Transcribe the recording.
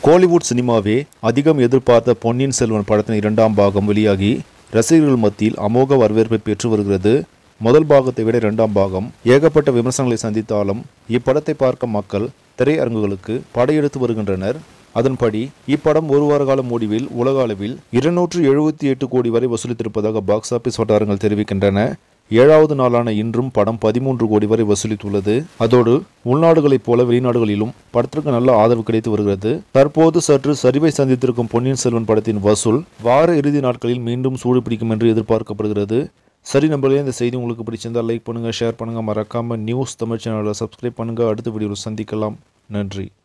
கோலிவுட் சினிமாவே அதிகம் எதிர்பார்த்த பொன்னியின் செல்வன் படத்தின் இரண்டாம் பாகம் வெளியாகி ரசிகர்கள் மத்தியில் அமோக வரவேற்பை பெற்று வருகிறது முதல் பாகத்தை விட இரண்டாம் பாகம் ஏகப்பட்ட விமர்சனங்களை சந்தித்தாலும் இப்படத்தை பார்க்க மக்கள் திரையரங்குகளுக்கு படையெடுத்து வருகின்றனர் அதன்படி இப்படம் ஒரு வார கால முடிவில் உலக அளவில் இருநூற்று எழுபத்தி எட்டு கோடி வரை வசூலித்திருப்பதாக பாக்ஸ் ஆபீஸ் வட்டாரங்கள் தெரிவிக்கின்றன ஏழாவது நாளான இன்றும் படம் பதிமூன்று கோடி வரை வசூலித்துள்ளது அதோடு உள்நாடுகளைப் போல வெளிநாடுகளிலும் படத்திற்கு நல்ல ஆதரவு கிடைத்து வருகிறது தற்போது சற்று சரிவை சந்தித்திருக்கும் பொன்னியின் செல்வன் படத்தின் வசூல் வார இறுதி நாட்களில் மீண்டும் சூடு பிடிக்கும் என்று எதிர்பார்க்கப்படுகிறது சரி நம்பளே இந்த செய்தி உங்களுக்கு பிடிச்சிருந்தால் லைக் பண்ணுங்க ஷேர் பண்ணுங்க மறக்காம நியூஸ் தமிழ் சேனலை சப்ஸ்கிரைப் பண்ணுங்க அடுத்த வீடியோவில் சந்திக்கலாம் நன்றி